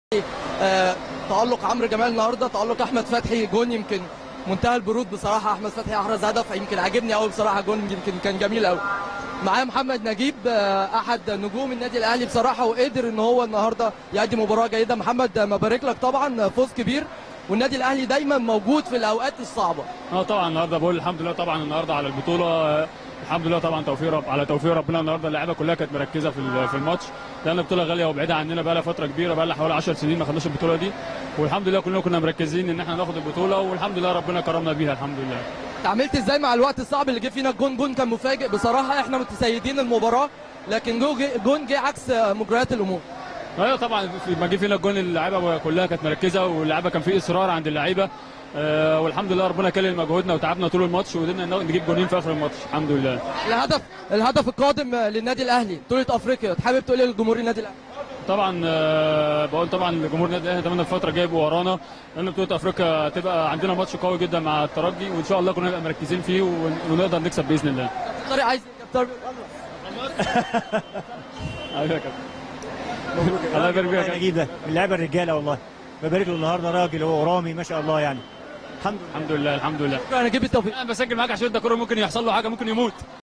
آه، تألق عمرو جمال النهارده تألق احمد فتحي جون يمكن منتهى البرود بصراحه احمد فتحي احرز هدف يمكن عاجبني قوي بصراحه جون يمكن كان جميل قوي معايا محمد نجيب آه، احد نجوم النادي الاهلي بصراحه وقدر ان هو النهارده يقدم مباراه جيده محمد آه، مبارك لك طبعا فوز كبير والنادي الاهلي دايما موجود في الاوقات الصعبه اه طبعا النهارده بقول الحمد لله طبعا النهارده على البطوله آه، الحمد لله طبعا توفيق رب على توفيق ربنا النهارده اللعيبه كلها كانت مركزه في ال- في الماتش لان البطوله غاليه وبعيده عننا بقى لها فتره كبيره بقى لها حوالي 10 سنين ما خدناش البطوله دي والحمد لله كلنا كنا مركزين ان احنا ناخد البطوله والحمد لله ربنا كرمنا بيها الحمد لله تعاملت ازاي مع الوقت الصعب اللي جه فينا الجون جون كان مفاجئ بصراحه احنا متسيدين المباراه لكن جو جه- جون جه عكس آه، مجريات الامور ايوه طبعا في- ما جه فينا الجون اللعيبه كلها كانت مركزه واللعيبه كان في اصرار عند اللعيبه آه والحمد لله ربنا كلل مجهودنا وتعبنا طول الماتش وقدرنا نجيب جونين في اخر الماتش الحمد لله الهدف الهدف القادم آه، للنادي الاهلي بطوله افريقيا حابب تقول ايه لجمهور النادي الاهلي طبعا آه، بقول طبعا لجمهور النادي الاهلي اتمنى الفتره الجايه يبقوا ورانا لان بطوله افريقيا تبقى عندنا ماتش قوي جدا مع الترجي وان شاء الله كنا نبقى مركزين فيه ون- ونقدر نكسب باذن الله طارق عايز إيه؟ كابتن ايوه يا كابتن الله يبارك فيك يا كابتن. نجيب ده من اللعيبه الرجاله والله ببارك له النهارده راجل هو ورامي ما شاء الله يعني الحمد لله الحمد لله الحمد لله انا جيب التوفيق انا بسجل معاك عشان ده كوره ممكن يحصل له حاجه ممكن يموت